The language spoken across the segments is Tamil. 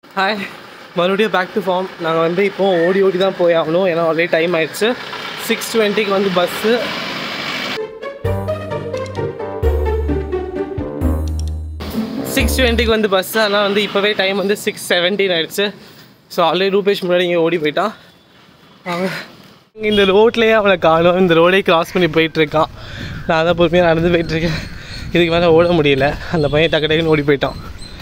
ஹாய் மறுபடியும் பேக் டு ஃபார்ம் நாங்கள் வந்து இப்போ ஓடி ஓடி தான் போய் ஆகணும் ஏன்னா ஆல்ரெடி டைம் ஆயிடுச்சு சிக்ஸ் டுவெண்ட்டிக்கு வந்து பஸ்ஸு சிக்ஸ் டுவெண்ட்டிக்கு வந்து பஸ் ஆனால் வந்து இப்போவே டைம் வந்து சிக்ஸ் செவன்டீன் ஆயிடுச்சு ஸோ ஆல்ரெடி ரூபேஷ் முன்னாடி இங்கே ஓடி போயிட்டான் அவன் இந்த ரோட்லேயே அவனை காணும் இந்த ரோடே கிராஸ் பண்ணி போயிட்டுருக்கான் நான் தான் பொறுமையாக நடந்து போயிட்டுருக்கேன் இதுக்கு மேலே ஓட முடியல அந்த பையன் டக்கு டக்குன்னு ஓடி போயிட்டான்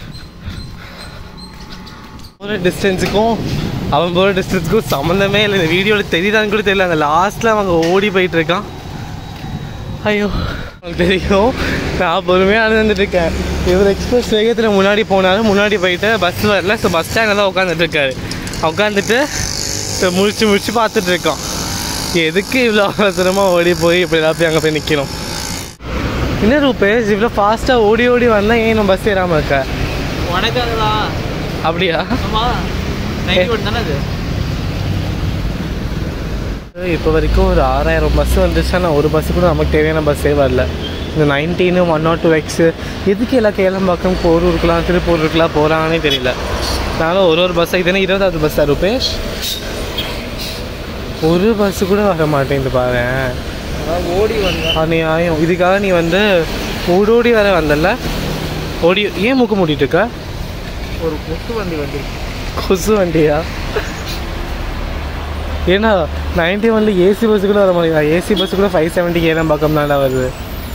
போகிற டிஸ்டன்ஸுக்கும் அவன் போகிற டிஸ்டன்ஸுக்கும் சம்மந்தமே இல்லை இந்த வீடியோவில் தெரியுதான்னு கூட தெரியல அந்த லாஸ்ட்டில் அவங்க ஓடி போயிட்டு இருக்கான் ஐயோ உங்களுக்கு தெரியும் நான் பொறுமையாக நடந்துட்டு இருக்கேன் இவர் எக்ஸ்பிரஸ் வேகத்தில் முன்னாடி போனாலும் முன்னாடி போயிட்டு பஸ் வரல ஸோ பஸ் ஸ்டாண்டில் தான் உட்காந்துட்டு இருக்காரு உட்காந்துட்டு இப்போ முழிச்சு முழிச்சு பார்த்துட்டு இருக்கான் எதுக்கு இவ்வளோ அவசரமாக ஓடி போய் இப்படி எல்லாம் போய் அங்கே போய் நிற்கணும் என்ன ரூபேஷ் இவ்வளோ ஃபாஸ்ட்டாக ஓடி ஓடி வந்தால் ஏன் நம்ம பஸ் ஏறாமல் இருக்க உனக்காக தான் அப்படியா ஆமா நைட் ஓட்டு தானே அது இப்போ வரைக்கும் ஒரு ஆறாயிரம் பஸ் வந்துச்சுன்னா நான் ஒரு பஸ்ஸு கூட நமக்கு தேவையான பஸ்ஸே வரல இந்த nineteen one not two X எதுக்கு எல்லாம் கேளம்பாக்கம் போரூருக்குலாம் திருப்பூருக்குலாம் போகிறாங்கன்னே தெரியல நானும் ஒரு ஒரு பஸ்ஸை இதுனா இருபதாவது பஸ்ஸா ரூபேஷ் ஒரு பஸ்ஸு கூட வர மாட்டேங்குது பாரு அதான் ஓடி வந்தேன் அநியாயம் இதுக்காக நீ வந்து ஓடி ஓடி வர வந்தல ஓடி ஏன் மூக்க மூடிட்டு இருக்க ஒரு கொத்து வண்டி வந்து கொசு வண்டியா ஏன்னா நைன்டி ஒன்ல ஏசி பஸ் கூட வர மாட்டேங்குது ஏசி பஸ் கூட ஃபைவ் செவன்ட்டி ஏழாம் பக்கம் தானே வருது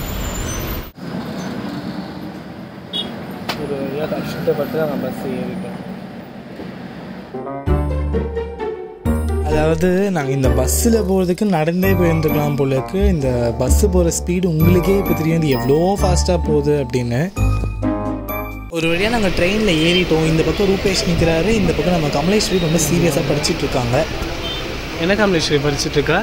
ஒரு வழியாக கஷ்டப்பட்டு நான் பஸ் ஏறிட்டேன் அதாவது நாங்கள் இந்த பஸ்ஸில் போகிறதுக்கு நடந்தே போயிருந்துருக்கலாம் போல இருக்கு இந்த பஸ்ஸு போகிற ஸ்பீடு உங்களுக்கே இப்போ தெரியும் இது எவ்வளோ ஃபாஸ்ட்டாக போகுது அப்படின்னு ஒரு வழியாக நாங்கள் ட்ரெயினில் ஏறிட்டோம் இந்த பக்கம் ரூபேஷ் நிற்கிறாரு இந்த பக்கம் நம்ம கமலேஸ்வரி ரொம்ப சீரியஸாக படிச்சுட்டு இருக்காங்க என்ன கமலேஸ்வரி படிச்சுட்டு இருக்க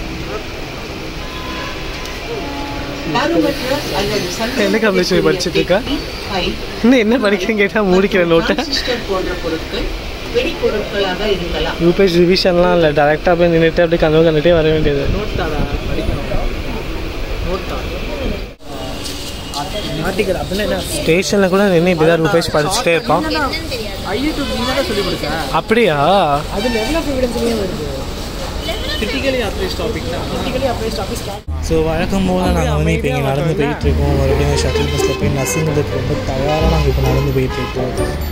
என்ன கமலேஸ்வரி படிச்சுட்டு இருக்க இன்னும் என்ன படிக்கிறேன்னு கேட்டால் மூடிக்கிற நோட்டை போன்ற பொருட்கள் வெடிப்பொருட்களாக இருக்கலாம் யூபிஎஸ் ரிவிஷன்லாம் இல்லை டேரெக்டாக போய் நின்றுட்டு அப்படியே கனவு கண்டுட்டே வர வேண்டியது நோட் தாடா படிக்கணும் நோட் தான் ஆர்டிக்கல் அப்படின்னா என்ன ஸ்டேஷனில் கூட நின்று இப்படி தான் ரூபேஷ் படிச்சுட்டே இருப்பான் ஐயோ டு நீ தான் சொல்லி கொடுக்க அப்படியா அது லெவல் ஆஃப் எவிடன்ஸ்லேயும் வருது கிரிட்டிக்கலி அப்ரைஸ் டாபிக்னா கிரிட்டிக்கலி அப்ரைஸ் டாபிக் ஸோ வழக்கம் போல் நாங்கள் வந்து இப்போ இங்கே நடந்து போயிட்டுருக்கோம் மறுபடியும் ஷட்டில் பஸ்ஸில் போய் நசுங்கிறதுக்கு ரொம்ப தயாராக நாங்கள் இப்போ நடந்து போயிட்டுருக்கோம்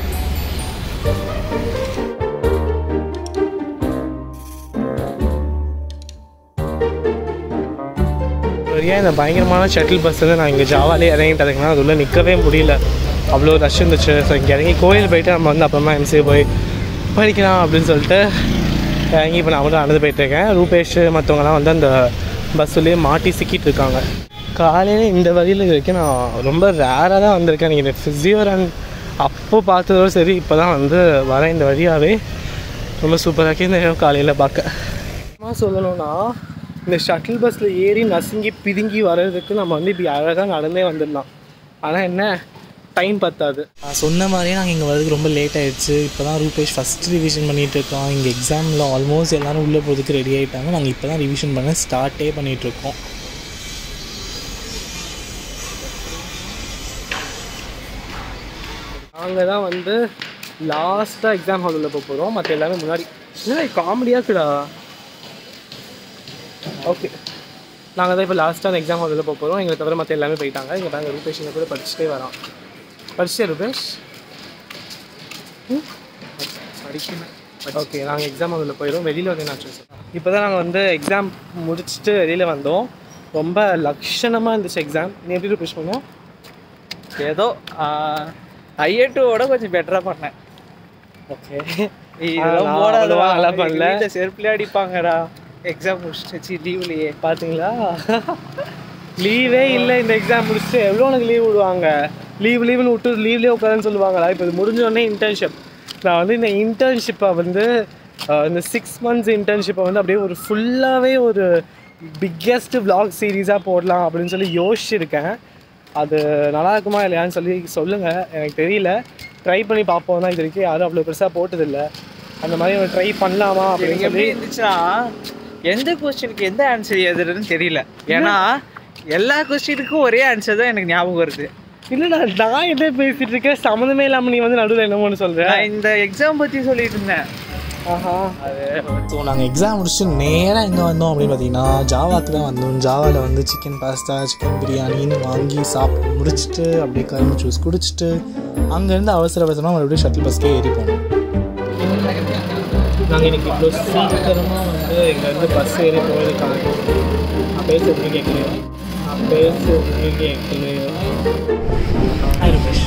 சரியா இந்த பயங்கரமான ஷட்டில் பஸ் வந்து நான் இங்கே ஜாவாலே இறங்கிட்டதுக்குனா அது உள்ள நிற்கவே முடியல அவ்வளோ ரஷ் இருந்துச்சு ஸோ இங்கே இறங்கி கோயில் போயிட்டு நம்ம வந்து அப்புறமா எம்சிஏ போய் படிக்கலாம் அப்படின்னு சொல்லிட்டு இறங்கி இப்போ நான் வந்து நடந்து போயிட்டுருக்கேன் ரூபேஷ் மற்றவங்கலாம் வந்து அந்த பஸ்ஸுலேயே மாட்டி சிக்கிட்டு இருக்காங்க காலையில் இந்த வழியில் வரைக்கும் நான் ரொம்ப ரேராக தான் வந்திருக்கேன் நீங்கள் ஃபிசியோ ரன் அப்போ பார்த்ததோட சரி இப்போ தான் வந்து வரேன் இந்த வழியாகவே ரொம்ப சூப்பராக இந்த இடம் காலையில் பார்க்க சும்மா சொல்லணும்னா இந்த ஷட்டில் பஸ்ஸில் ஏறி நசுங்கி பிதுங்கி வர்றதுக்கு நம்ம வந்து இப்படி அழகாக நடந்தே வந்துடலாம் ஆனால் என்ன டைம் பத்தாது நான் சொன்ன மாதிரியே நாங்கள் இங்கே வரதுக்கு ரொம்ப லேட் ஆயிடுச்சு இப்போ தான் ரூபேஷ் ஃபஸ்ட் ரிவிஷன் பண்ணிகிட்டு இருக்கோம் இங்கே எக்ஸாமில் ஆல்மோஸ்ட் எல்லாரும் உள்ளே போகிறதுக்கு ரெடி ஆகிட்டாங்க நாங்கள் இப்போ தான் ரிவிஷன் பண்ண ஸ்டார்ட்டே பண்ணிகிட்ருக்கோம் நாங்கள் தான் வந்து லாஸ்ட்டாக எக்ஸாம் ஹால் உள்ள போக போகிறோம் மற்ற எல்லாமே முன்னாடி இல்லை காமெடியாக இருக்குடா ஓகே நாங்கள் தான் இப்போ லாஸ்ட்டாக அந்த எக்ஸாம் ஹால் உள்ள போக போகிறோம் எங்களை தவிர மற்ற எல்லாமே போயிட்டாங்க இங்கே பாருங்க ரூபேஷ் இங்க கூட படிச்சுட்டே வரான் படிச்சிட்டே ரூபேஷ் படிக்கணும் ஓகே நாங்கள் எக்ஸாம் ஹாலில் போயிடும் வெளியில் வந்து நான் இப்போ தான் நாங்கள் வந்து எக்ஸாம் முடிச்சுட்டு வெளியில் வந்தோம் ரொம்ப லட்சணமாக இருந்துச்சு எக்ஸாம் நீ எப்படி ரூபேஷ் பண்ணோம் ஏதோ ஐஏ டூவோட கொஞ்சம் பெட்டராக பண்ணேன் ஓகே இதெல்லாம் நான் போடாதவா அவ்வளவா நல்லா பண்ணல. வீட்டில் செருப்புலேயே அடிப்பாங்கடா எக்ஸாம் முடிச்சிச்சு லீவ்லையே பார்த்தீங்களா லீவே இல்லை இந்த எக்ஸாம் முடிச்சுட்டு எவ்வளோ உனக்கு லீவ் விடுவாங்க லீவ் லீவ்னு விட்டு லீவ்லேயே உட்காருன்னு சொல்லுவாங்களா இப்போ இது முடிஞ்ச உடனே இன்டர்ன்ஷிப் நான் வந்து இந்த இன்டர்ன்ஷிப்பை வந்து அஹ், இந்த சிக்ஸ் மந்த்ஸ் இன்டர்ன்ஷிப்பை வந்து அப்படியே ஒரு ஃபுல்லாகவே ஒரு பிக்கெஸ்ட் vlog சீரீஸாக போடலாம் அப்படின்னு சொல்லி யோசிச்சிருக்கேன் அது நல்லா இருக்குமா இல்லையான்னு சொல்லி சொல்லுங்கள் எனக்கு தெரியல ட்ரை பண்ணி பார்ப்போம் தான் இது வரைக்கும் யாரும் அவ்வளோ பெருசாக போட்டதில்லை அந்த மாதிரி ட்ரை பண்ணலாமா அப்படின்னு எனக்கு எப்படி சொல்லி இருந்துச்சுன்னா எந்த கொஸ்டினுக்கு எந்த ஆன்சர் எழுதுறதுன்னு தெரியல ஏன்னா எல்லா கொஸ்டினுக்கும் ஒரே ஆன்சர் தான் எனக்கு ஞாபகம் வருது இல்லைடா நான் என்ன பேசிட்டு இருக்கேன் சம்மந்தமே இல்லாமல் நீ வந்து நடுவில் என்னமோன்னு சொல்ற நான் இந்த எக்ஸாம் பற்றி சொல்லிட்டு இருந்தேன் ஆஹா ஸோ நாங்கள் எக்ஸாம் முடிச்சுட்டு நேராக எங்கே வந்தோம் அப்படின்னு பார்த்தீங்கன்னா ஜாவாக்கு தான் வந்தோம் ஜாவாவில் வந்து சிக்கன் பாஸ்தா சிக்கன் பிரியாணின்னு வாங்கி சாப்பிட்டு முடிச்சுட்டு அப்படியே கரும்பு ஜூஸ் குடிச்சிட்டு அங்கேருந்து அவசர அவசரமாக மறுபடியும் ஷட்டில் பஸ்க்கே ஏறி போனோம் நாங்கள் இன்னைக்கு இவ்வளோ சீக்கிரமாக வந்து இங்கேருந்து பஸ் ஏறி போயிருக்காங்க நான் பேசுறது கேட்கலையோ நான் பேசுறது கேட்கலையோ ஹாய் ரமேஷ்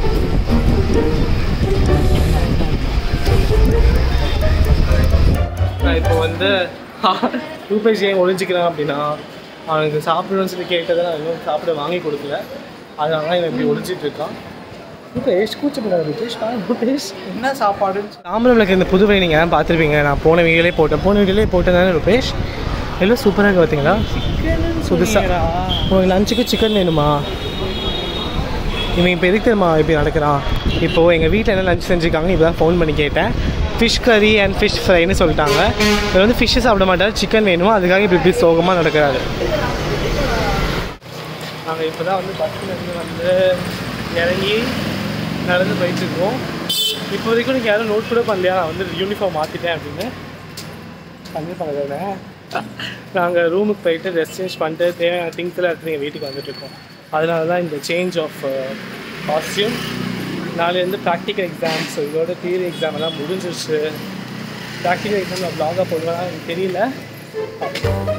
நான் இப்போ வந்து ரூபேஷ் ஏன் ஒழிஞ்சிக்கிறான் அப்படின்னா அவனுக்கு சாப்பிடணும்னு சொல்லி கேட்டதை நான் இன்னும் சாப்பிட வாங்கி கொடுக்கல அதனால தான் இவன் இப்படி ஒழிச்சிட்டு இருக்கான் ரூபேஷ் கூச்சப்படாத ரூபேஷ் வா, ரூபேஷ் என்ன சாப்பாடுன்னு தாம்பரம்லுக்கு இந்த புதுவை நீங்கள் தான் பார்த்துருப்பீங்க நான் போன வீடியோலே போட்டேன் போன வீடியோலே போட்டேன் தானே ரூபேஷ் எல்லாம் சூப்பராக இருக்கு பார்த்தீங்களா புதுசாக உங்களுக்கு லஞ்சுக்கு சிக்கன் வேணுமா இவன் இப்போ எதுக்கு தெரியுமா இப்படி நடக்கிறான் இப்போது எங்கள் வீட்டில் என்ன லஞ்ச் செஞ்சுருக்காங்கன்னு இப்போ தான் ஃபோன் பண்ணி கேட்டேன் ஃபிஷ் கறி அண்ட் ஃபிஷ் ஃப்ரைன்னு சொல்லிட்டாங்க இவர் வந்து ஃபிஷ்ஷு சாப்பிட மாட்டார் சிக்கன் வேணுமோ அதுக்காக இப்படி இப்படி சோகமாக நடக்கிறாரு நாங்கள் இப்போ தான் வந்து பஸ்ஸிலேருந்து வந்து இறங்கி நடந்து போயிட்டுருக்கோம் இப்போ வரைக்கும் நீங்கள் யாரும் நோட் கூட பண்ணலையா நான் வந்து யூனிஃபார்ம் மாற்றிட்டேன் அப்படின்னு பண்ணிருப்பாங்க நாங்கள் ரூமுக்கு போயிட்டு ட்ரெஸ் சேஞ்ச் பண்ணிட்டு தேவையான திங்ஸ் எல்லாம் எடுத்து எங்கள் வீட்டுக்கு வந்துட்டுருக்கோம் அதனால தான் இந்த சேஞ்ச் ஆஃப் காஸ்டியூம் நாளையிலேருந்து ப்ராக்டிக்கல் எக்ஸாம் ஸோ இதோட தியரி எக்ஸாம் எல்லாம் முடிஞ்சிருச்சு ப்ராக்டிக்கல் எக்ஸாம் நான் ப்ளாகாக போடுவேன் எனக்கு தெரியல